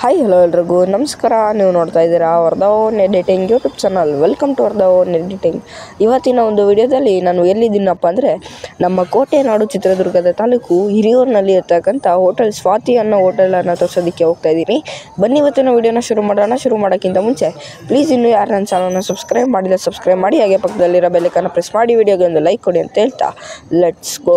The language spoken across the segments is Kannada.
ಹಾಯ್ ಹಲೋ ಎಲ್ರಿಗೂ ನಮಸ್ಕಾರ ನೀವು ನೋಡ್ತಾ ಇದ್ದೀರಾ Vardha own editing YouTube channel welcome to Vardha own editing ಇವತ್ತಿನ ಒಂದು ವಿಡಿಯೋದಲ್ಲಿ ನಾನು ಎಲ್ಲಿದ್ದೀನಪ್ಪ ಅಂದರೆ ನಮ್ಮ ಕೋಟೆ ನಾಡು ಚಿತ್ರದುರ್ಗದ ತಾಲೂಕು ಹಿರಿಯೂರಿನಲ್ಲಿ ಇರ್ತಕ್ಕಂಥ ಹೋಟೆಲ್ ಸ್ವಾತಿ ಅನ್ನೋ ಹೋಟೆಲನ್ನು ತೋರಿಸೋದಕ್ಕೆ ಹೋಗ್ತಾ ಇದ್ದೀನಿ ಬನ್ನಿ ಇವತ್ತಿನ ವಿಡಿಯೋನ ಶುರು ಮಾಡೋಣ ಶುರು ಮಾಡೋಕ್ಕಿಂತ ಮುಂಚೆ ಪ್ಲೀಸ್ ಇನ್ನೂ ಯಾರು ನನ್ನ ಚಾನಲ್ನ ಸಬ್ಸ್ಕ್ರೈಬ್ ಮಾಡಿಲ್ಲ ಸಬ್ಸ್ಕ್ರೈಬ್ ಮಾಡಿ ಹಾಗೆ ಪಕ್ಕದಲ್ಲಿರೋ ಬೆಲ್ಲಕ್ಕನ್ನು ಪ್ರೆಸ್ ಮಾಡಿ ವಿಡಿಯೋಗೆ ಒಂದು ಲೈಕ್ ಕೊಡಿ ಅಂತ ಹೇಳ್ತಾ ಲೆಟ್ಸ್ ಗೋ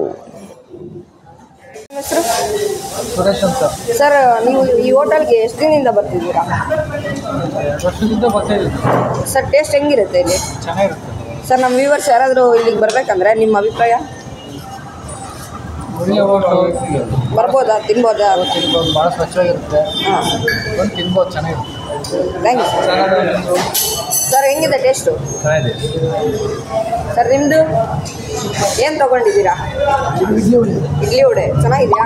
ಹೆಸರು ಸುರೇಶ್ ಅಂತ ಸರ್ ನೀವು ಈ ಹೋಟೆಲ್ಗೆ ಎಷ್ಟು ದಿನದಿಂದ ಬರ್ತಿದ್ದೀರಾ ವರ್ಷದಿಂದ ಬರ್ತಾ ಇದ್ದೀನಿ ಸರ್ ಟೇಸ್ಟ್ ಹೆಂಗಿರುತ್ತೆ ಇಲ್ಲಿ ಚೆನ್ನಾಗಿರುತ್ತೆ ಸರ್ ನಮ್ಮ ವ್ಯೂವರ್ಸ್ ಯಾರಾದರೂ ಇಲ್ಲಿಗೆ ಬರಬೇಕಂದ್ರೆ ನಿಮ್ಮ ಅಭಿಪ್ರಾಯ ಒಳ್ಳೆ ಹೋಟ್ಲು ಬರ್ಬೋದಾ ತಿನ್ಬೋದಾ ತಿನ್ಬೋದು ಭಾಳ ಸ್ವಚ್ಛವಾಗಿರುತ್ತೆ ಹಾಂ ಬಂದು ತಿನ್ಬೋದು ಚೆನ್ನಾಗಿರುತ್ತೆ ಥ್ಯಾಂಕ್ ಯು ಸರ್ ಸರ್ ಹೆಂಗಿದೆ ಟೇಸ್ಟು ಚೆನ್ನಾಗಿದೆ ಸರ್ ನಿಮ್ಮದು ಏನು ತೊಗೊಂಡಿದ್ದೀರಾ ಇಡ್ಲಿ ವಡೆ ಚೆನ್ನಾಗಿದೆಯಾ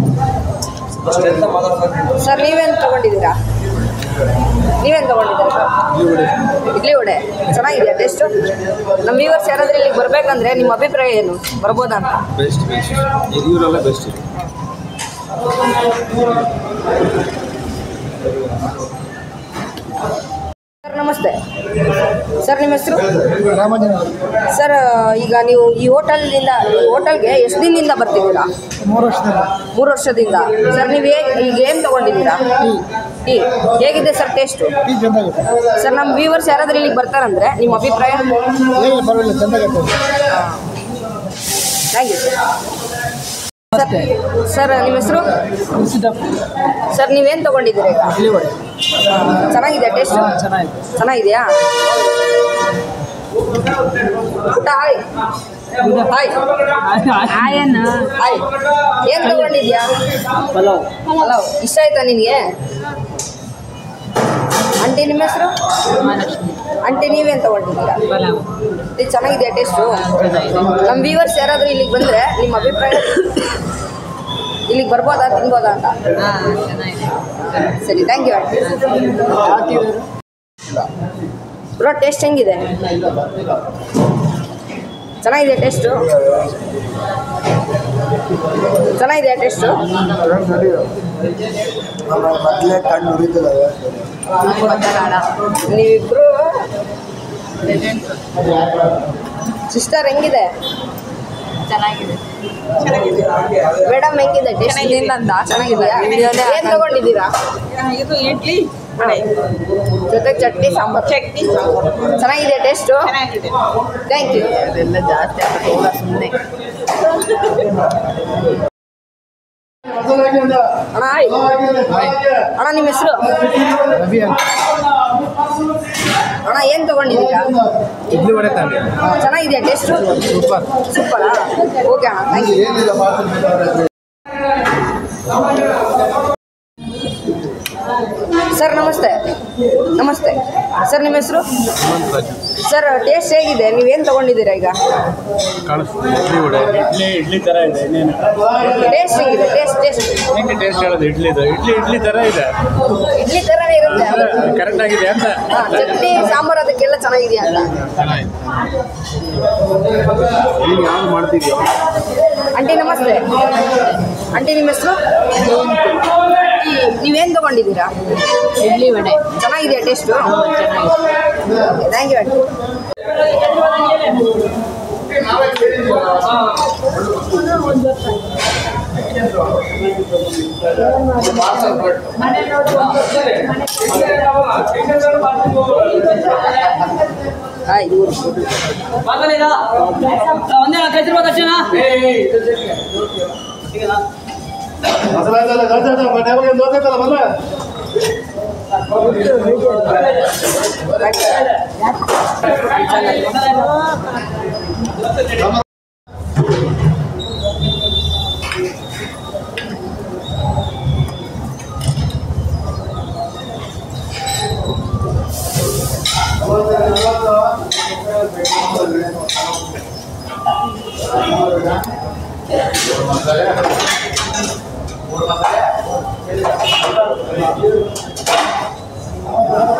ಸರ್ ನೀವೇನು ತೊಗೊಂಡಿದ್ದೀರಾ ನೀವೇನು ತೊಗೊಂಡಿದ್ದೀರಾ ಸರ್ ಇಡ್ಲಿ ವಡೆ ಚೆನ್ನಾಗಿದೆಯಾ ಟೇಸ್ಟು ನಮ್ಮ ವ್ಯೂವರ್ಸ್ ಯಾರಾದರೂ ಇಲ್ಲಿಗೆ ಬರಬೇಕಂದ್ರೆ ನಿಮ್ಮ ಅಭಿಪ್ರಾಯ ಏನು ಬರ್ಬೋದಾ ಅಂತ ಬೆಸ್ಟ್ ಬೆಸ್ಟ್ ಹಿರಿಯೂರಲ್ಲೇ ಬೆಸ್ಟ್ ಇದೆ ಸರ್ ನಮಸ್ತೆ ಸರ್ ನಿಮ್ಮ ಹೆಸರು ರಾಮಾಂಜನ ಸರ್ ಈಗ ನೀವು ಈ ಹೋಟೆಲ್ನಿಂದ ಈ ಹೋಟೆಲ್ಗೆ ಎಷ್ಟು ದಿನದಿಂದ ಬರ್ತಿದ್ದೀರಾ ಮೂರು ವರ್ಷದಿಂದ ಮೂರು ವರ್ಷದಿಂದ ಸರ್ ನೀವು ಹೇಗೆ ಈಗ ಏನು ತೊಗೊಂಡಿದ್ದೀರಾ ಟೀ ಹೇಗಿದೆ ಸರ್ ಟೇಸ್ಟು ಟೀ ಚೆಂದಾಗುತ್ತೆ ಸರ್ ನಮ್ಮ ವ್ಯೂವರ್ಸ್ ಯಾರಾದರೂ ಇಲ್ಲಿಗೆ ಬರ್ತಾರಂದ್ರೆ ನಿಮ್ಮ ಅಭಿಪ್ರಾಯ ಏನಿಲ್ಲ ಪರವಾಗಿಲ್ಲ ಚೆಂದಾಗುತ್ತೆ ಥ್ಯಾಂಕ್ ಯು ಸರ್ ಸರ್ ನಿಮ್ಮ ಹೆಸರು ಸಿದ್ದಪ್ಪ ಸರ್ ನೀವೇನು ತೊಗೊಂಡಿದ್ದೀರಾ ಈಗ ಇಡ್ಲಿ ವಡೆ ಚೆನ್ನಾಗಿದೆ ಟೇಸ್ಟು ಚೆನ್ನಾಗಿದೆ ಚೆನ್ನಾಗಿದೆಯಾ ಊಟ ಹಾಯ್ ಹಾಯ್ ಹಾಯ್ ಏನು ತೊಗೊಂಡಿದ್ಯಾ ಪಲಾವ್ ಪಲಾವ್ ಇಷ್ಟ ಆಯ್ತಾ ನಿನಗೆ ಆಂಟಿ ನಿಮ್ಮ ಹೆಸರು ಆಂಟಿ ನೀವೇನು ತೊಗೊಂಡಿದ್ದೀರಾ ಇದು ಚೆನ್ನಾಗಿದೆಯಾ ಟೇಸ್ಟು ನಮ್ಮ ವ್ಯೂವರ್ಸ್ ಯಾರಾದರೂ ಇಲ್ಲಿಗೆ ಬಂದರೆ ನಿಮ್ಮ ಅಭಿಪ್ರಾಯ ಇಲ್ಲಿಗೆ ಬರ್ಬೋದಾ ತಿನ್ಬೋದಾ ಅಂತ ಸರಿ thank you aunty bro taste ಹೆಂಗಿದೆ ಚೆನ್ನಾಗಿದೆ ಟೇಸ್ಟು ಚೆನ್ನಾಗಿದೆ ಟೇಸ್ಟು ಮೊದಲೇ ಕಣ್ಣು ಉರಿತದವೆ ನೀವಿಬ್ರು ಸಿಸ್ಟರ್ ಹೆಂಗಿದೆ ಚೆನ್ನಾಗಿದೆ ಮೇಡಮ್ ಹೆಂಗಿದೆ ಟೇಸ್ಟ್ ಅಂತ ಚೆನ್ನಾಗಿದೆ ಏನು ತಗೊಂಡಿದ್ದೀರಾ ಇದು ಇಡ್ಲಿ ಜೊತೆ ಚಟ್ನಿ ಸಾಂಬಾರು ಚಟ್ನಿ ಚೆನ್ನಾಗಿದೆ ಟೇಸ್ಟು ಚೆನ್ನಾಗಿದೆ ಥ್ಯಾಂಕ್ ಯು ಅದೆಲ್ಲ ಜಾಸ್ತಿ ಆಗ್ತದೆ ಸುಮ್ಮನೆ ಅಣ್ಣ ಹಾಯ್ ಅಣ್ಣ ನಿಮ್ಮ ಹೆಸರು ರವಿ ಅಂತ ಅಣ್ಣ ಏನು ತಗೊಂಡಿದ್ದೀರಾ ಇಡ್ಲಿ ವಡೆ ತಂದೆ ಚೆನ್ನಾಗಿದೆಯಾ ಟೇಸ್ಟು ಸೂಪರ್ ಸೂಪರಾ ಓಕೆ ಅಣ್ಣ ಥ್ಯಾಂಕ್ ಯು ಏನಿಲ್ಲ ಸರ್ ನಮಸ್ತೆ ನಮಸ್ತೆ ಸರ್ ನಿಮ್ಮ ಹೆಸರು ಸರ್ ಟೇಸ್ಟ್ ಹೇಗಿದೆ ನೀವೇನು ತಗೊಂಡಿದ್ದೀರಾ ಈಗ ಕಾಣಿಸ್ತದೆ ಇಡ್ಲಿ ವಡೆ ಇಡ್ಲಿ ಇಡ್ಲಿ ಥರ ಇದೆ ಇನ್ನೇನು ಟೇಸ್ಟ್ ಹೇಗಿದೆ ಟೇಸ್ಟ್ ಟೇಸ್ಟ್ ಹೆಂಗೆ ಟೇಸ್ಟ್ ಹೇಳೋದು ಇಡ್ಲಿದು ಇಡ್ಲಿ ಇಡ್ಲಿ ಥರ ಇದೆ ಇಡ್ಲಿ ಥರನೇ ಇರುತ್ತೆ ಕರೆಕ್ಟ್ ಆಗಿದೆ ಅಂತ ಹಾ, ಚಟ್ನಿ ಸಾಂಬಾರು ಅದಕ್ಕೆಲ್ಲ ಚೆನ್ನಾಗಿದೆಯಾ ಅಂತ ಚೆನ್ನಾಗಿದೆ ನೀನು ಯಾವ್ದು ಮಾಡ್ತಿದ್ಯೋ ಆಂಟಿ ನಮಸ್ತೆ ಆಂಟಿ ನಿಮ್ಮ ಹೆಸರು ನೀವೇನು ತಗೊಂಡಿದ್ದೀರಾ ಇಡ್ಲಿ ವಡೆ ಚೆನ್ನಾಗಿದೆಯಾ taste thank you aunty hi ಒಂದೇ ಕೈತಿರ್ಬೋದು ಅಷ್ಟೇನಾ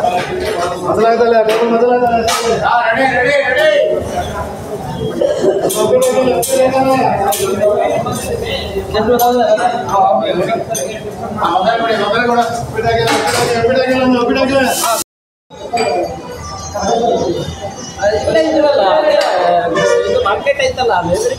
ಮೊದಲಾಯ್ತಲ್ಲ ಮೊದಲಾಯ್ತಲ್ಲ ಮಾರ್ಕೆಟ್ ಐತಲ್ಲ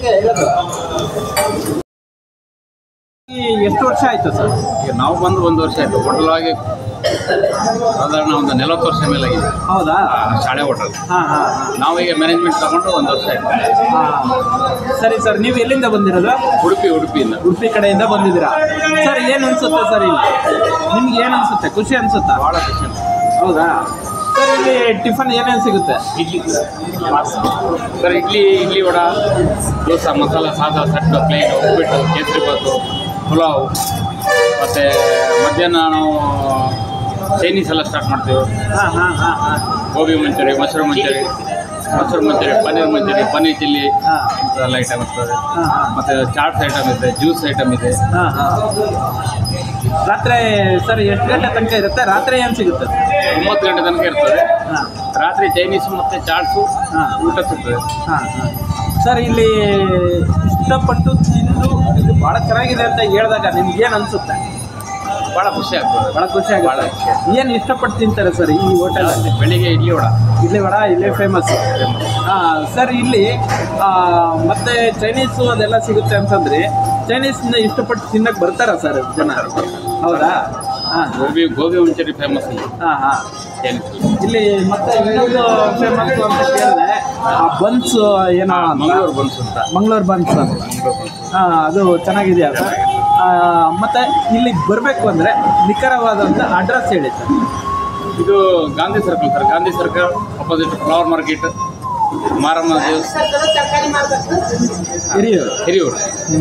ಎಷ್ಟು ವರ್ಷ ಆಯ್ತು ಸರ್ ಈಗ ನಾವು ಬಂದು ಒಂದು ವರ್ಷ ಆಯ್ತು ಹೋಟೆಲ್ ಆಗಿ ಸಾಧಾರಣ ಒಂದು ನಲವತ್ತು ವರ್ಷ ಮೇಲಾಗಿದೆ ಹೌದಾ ಆ, ಶಾಲೆ ಹೋಟೆಲ್ ಹಾಂ ಹಾಂ ನಾವು ಈಗ ಮ್ಯಾನೇಜ್ಮೆಂಟ್ ತಗೊಂಡು ಒಂದು ವರ್ಷ ಆಯ್ತು ಹಾಂ ಸರಿ ಸರ್ ನೀವು ಎಲ್ಲಿಂದ ಬಂದಿರೋದು ಉಡುಪಿ ಉಡುಪಿಯಿಂದ ಉಡುಪಿ ಕಡೆಯಿಂದ ಬಂದಿದ್ದೀರಾ ಸರ್ ಏನು ಅನ್ಸುತ್ತೆ ಸರ್ ಇಲ್ಲಿ ನಿಮ್ಗೆ ಏನು ಅನ್ಸುತ್ತೆ ಖುಷಿ ಅನ್ಸುತ್ತಾ ಭಾಳ ಖುಷಿ ಆಯ್ತು. ಹೌದಾ ಸರ್ ಇಲ್ಲಿ ಟಿಫನ್ ಏನೇನು ಸಿಗುತ್ತೆ ಇಡ್ಲಿ ಸರ್ ಇಡ್ಲಿ ಇಡ್ಲಿ ವಡ ದೋಸೆ ಮಸಾಲ ಸಾದಾ ಸಟ್ಟು ಪ್ಲೇನ್ ಉಪ್ಪಿಟ್ಟು ಕೇಸರಿ ಬಾತು ಪುಲಾವ್ ಮತ್ತು ಮಧ್ಯಾಹ್ನ ನಾವು ಚೈನೀಸ್ ಎಲ್ಲ ಸ್ಟಾರ್ಟ್ ಮಾಡ್ತೀವಿ ಹಾಂ ಹಾಂ ಹಾಂ ಹಾಂ ಗೋಬಿ ಮಂಚೂರಿ ಮೊಸರು ಮಂಚೂರಿ ಮೊಸರು ಮಂಚೂರಿ ಪನ್ನೀರ್ ಮಂಚೂರಿ ಪನ್ನೀರ್ ಚಿಲ್ಲಿ ಹಾಂ ಇಂಥದ್ದೆಲ್ಲ ಐಟಮ್ ಇರ್ತದೆ ಹಾಂ ಹಾಂ ಮತ್ತು ಚಾಟ್ಸ್ ಐಟಮ್ ಇದೆ ಜ್ಯೂಸ್ ಐಟಮ್ ಇದೆ ಹಾಂ ಹಾಂ ರಾತ್ರಿ ಸರ್ ಎಷ್ಟು ಗಂಟೆ ತನಕ ಇರುತ್ತೆ ರಾತ್ರಿ ಏನು ಸಿಗುತ್ತೆ ಒಂಬತ್ತು ಗಂಟೆ ತನಕ ಇರ್ತದೆ ಹಾಂ ರಾತ್ರಿ ಚೈನೀಸ್ ಮತ್ತು ಚಾಟ್ಸು ಹಾಂ ಊಟ ಸಿಗ್ತದೆ ಹಾಂ ಹಾಂ ಸರ್ ಇಲ್ಲಿ ಇಷ್ಟಪಟ್ಟು ತಿಂದು ಇದು ಭಾಳ ಚೆನ್ನಾಗಿದೆ ಅಂತ ಹೇಳಿದಾಗ ನಿಮ್ಗೆ ಏನು ಅನಿಸುತ್ತೆ ಭಾಳ ಖುಷಿ ಆಗ್ತದೆ ಭಾಳ ಖುಷಿ ಭಾಳ ಆಗುತ್ತೆ ಏನು ಇಷ್ಟಪಟ್ಟು ತಿಂತಾರೆ ಸರ್ ಈ ಹೋಟೆಲಲ್ಲಿ ಬೆಳಿಗ್ಗೆ ಇಡ್ಲಿ ವಡ ಇಲ್ಲಿ ವಡ ಇಲ್ಲೇ ಫೇಮಸ್ ಸರ್ ಇಲ್ಲಿ ಆ, ಮತ್ತೆ ಚೈನೀಸು ಅದೆಲ್ಲ ಸಿಗುತ್ತೆ ಅಂತಂದ್ರೆ ಚೈನೀಸ್ನ ಇಷ್ಟಪಟ್ಟು ತಿನ್ನಕ್ಕೆ ಬರ್ತಾರಾ ಸರ್ ಜನ ಹೌದಾ ಹಾಂ ಗೋಬಿ ಗೋಬಿ ಮಂಚೂರಿ ಫೇಮಸ್ ಇಲ್ಲಿ ಹಾಂ ಹಾಂ ಚೈನೀಸ್ ಇಲ್ಲಿ ಮತ್ತೆ ಇನ್ನೊಂದು ಫೇಮಸ್ ಅಂತ ಕೇಳಿದೆ ಆ ಬನ್ಸ್ ಏನೋ ಅಂತ. ಮಂಗಳೂರು ಬನ್ಸ್ ಅಂತ ಮಂಗಳೂರು ಬನ್ಸ್ ಅಂತ ಮಂಗಳೂರು ಬನ್ಸ್ ಹಾಂ ಅದು ಚೆನ್ನಾಗಿದೆಯಾ ಸರ್ ಆ, ಮತ್ತೆ ಇಲ್ಲಿ ಬರಬೇಕು ಅಂದರೆ ನಿಖರವಾದಂಥ ಅಡ್ರೆಸ್ ಹೇಳಿ ಸರ್ ಇದು Gandhi circle sir Gandhi circle opposite flower market Maramma ದೇವಸ್ ಹಿರಿಯೂರು ಹಿರಿಯೂರು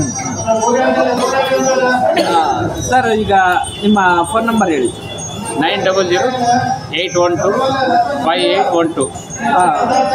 ಸರ್ ಈಗ ನಿಮ್ಮ ಫೋನ್ ನಂಬರ್ ಹೇಳಿ nine double zero eight one two five eight one two ಹಾಂ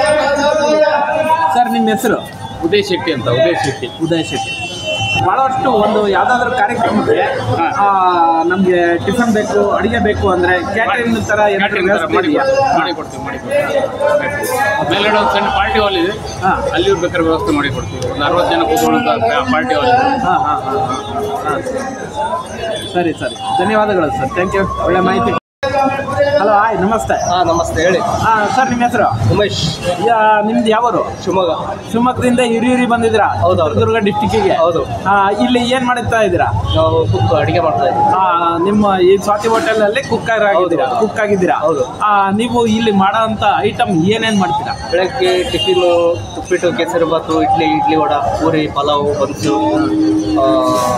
ಸರ್ ನಿಮ್ಮ ಹೆಸರು ಉದಯ್ ಶೆಟ್ಟಿ ಅಂತ ಉದಯ್ ಶೆಟ್ಟಿ ಉದಯ್ ಶೆಟ್ಟಿ ಭಾಳಷ್ಟು ಒಂದು ಯಾವುದಾದ್ರೂ ಕಾರ್ಯಕ್ರಮಕ್ಕೆ ಹಾ. ನಮಗೆ ಟಿಫನ್ ಬೇಕು ಅಡುಗೆ ಬೇಕು ಅಂದರೆ ಕ್ಯಾಟ್ರಿಂಗ್ ಥರ ಏನಾದರೂ ಕ್ಯಾಟ್ರಿಂಗ್ ಥರ ವ್ಯವಸ್ಥೆ ಮಾಡಿ ಇದೆಯಾ ಮಾಡಿ ಕೊಡ್ತೀವಿ ಮಾಡಿ ಕೊಡ್ತೀವಿ ಮೇಲ್ಗಡೆ ಒಂದು ಸಣ್ಣ ಪಾರ್ಟಿ ಹಾಲ್ ಇದೆ ಹಾಂ ಅಲ್ಲಿ ಬೇಕಾದ್ರೆ ವ್ಯವಸ್ಥೆ ಮಾಡಿ ಕೊಡ್ತೀವಿ ಒಂದು ಅರವತ್ತು ಜನ ಕೂತ್ಕೊಳ್ಳೋಂಥ ಪಾರ್ಟಿ ಹಾಲ್ ಇದೆ ಹಾಂ ಹಾಂ ಹಾಂ ಹಾಂ ಸರಿ ಸರಿ ಧನ್ಯವಾದಗಳು ಸರ್ ಥ್ಯಾಂಕ್ ಯು ಒಳ್ಳೆ ಮಾಹಿತಿ ಹಲೋ ಹಾಯ್ ನಮಸ್ತೆ ಹಾಂ ನಮಸ್ತೆ ಹೇಳಿ ಹಾಂ ಸರ್ ನಿಮ್ಮ ಹೆಸರು ಉಮೇಶ್ ಯಾ ನಿಮ್ದು ಯಾವರು ಶಿವಮೊಗ್ಗ ಶಿವಮೊಗ್ಗದಿಂದ ಹಿರಿಯೂರಿ ಬಂದಿದ್ದೀರಾ ಹೌದು, ಹೌದು. ಚಿತ್ರದುರ್ಗ ಡಿಸ್ಟಿಕ್ಕಿಗೆ ಹೌದು. ಇಲ್ಲಿ ಏನು ಮಾಡುತ್ತಾ ಇದ್ದೀರಾ ನಾವು ಕುಕ್ ಅಡುಗೆ ಮಾಡ್ತಾ ಇದ್ದೀವಿ ಆ, ನಿಮ್ಮ ಈ ಸ್ವಾತಿ ಹೋಟೆಲಲ್ಲಿ ಕುಕ್ ಆಗಿದ್ದೀರಾ ಹೌದು. ಕುಕ್ ಆಗಿದ್ದೀರಾ ಹೌದು. ಆ, ನೀವು ಇಲ್ಲಿ ಮಾಡೋಂಥ ಐಟಮ್ ಏನೇನು ಮಾಡ್ತೀರಾ ಬೆಳಗ್ಗೆ ಟಿಫಿನು ಉಪ್ಪಿಟ್ಟು ಕೇಸರಿ ಬಾತು ಇಡ್ಲಿ ಇಡ್ಲಿ ವಡ ಪೂರಿ ಪಲಾವು ಬನ್ಸು ಆ,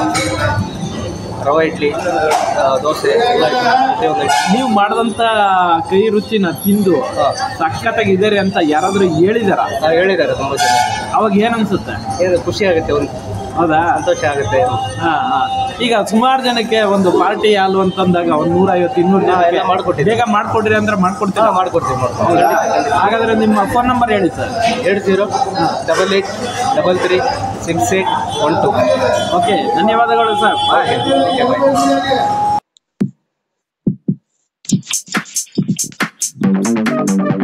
ರವೆ ಇಡ್ಲಿ ಆ, ದೋಸೆ ಎಲ್ಲ ಇಡ್ಲಿ, ಪ್ರತಿಯೊಂದು ಇಡ್ಲಿ. ನೀವು ಮಾಡಿದಂಥ ಕೈ ರುಚಿನ ತಿಂದು ಹಾ. ಸಖತ್ತಾಗಿದ್ದಾರೆ ಅಂತ ಯಾರಾದರೂ ಹೇಳಿದಾರ ಆ, ಹೇಳಿದ್ದಾರೆ ತುಂಬ ಜನ ಅವಾಗ ಏನು ಅನ್ಸುತ್ತೆ ಏನು ಖುಷಿ ಆಗುತ್ತೆ ಒಂದು ಹೌದಾ ಸಂತೋಷ ಆಗುತ್ತೆ ಹಾ ಹಾ ಈಗ ಸುಮಾರು ಜನಕ್ಕೆ ಒಂದು ಪಾರ್ಟಿ ಹಾಲು ಅಂತಂದಾಗ ಒಂದು ನೂರೈವತ್ತು ಇನ್ನೂರು ಹಾ, ಜನಕ್ಕೆ ಎಲ್ಲ ಮಾಡ್ಕೊಟ್ಟಿದ್ದೀವಿ. ಬೇಗ ಮಾಡ್ಕೊಡ್ರಿ ಅಂದ್ರೆ ಮಾಡ್ಕೊಡ್ತೀರಾ ಹಾಂ ಮಾಡ್ಕೊಡ್ತೀವಿ ಮಾಡ್ಕೊಡ್ತೀವಿ ಹೌದಾ ಖಂಡಿತ, ಖಂಡಿತ. ಹಾಗಾದ್ರೆ ನಿಮ್ಮ ಫೋನ್ ನಂಬರ್ ಹೇಳಿ sir eight zero double eight double three six eight one two okay ಧನ್ಯವಾದಗಳು ಸರ್ ಬಾಯ್ ಬಾಯ್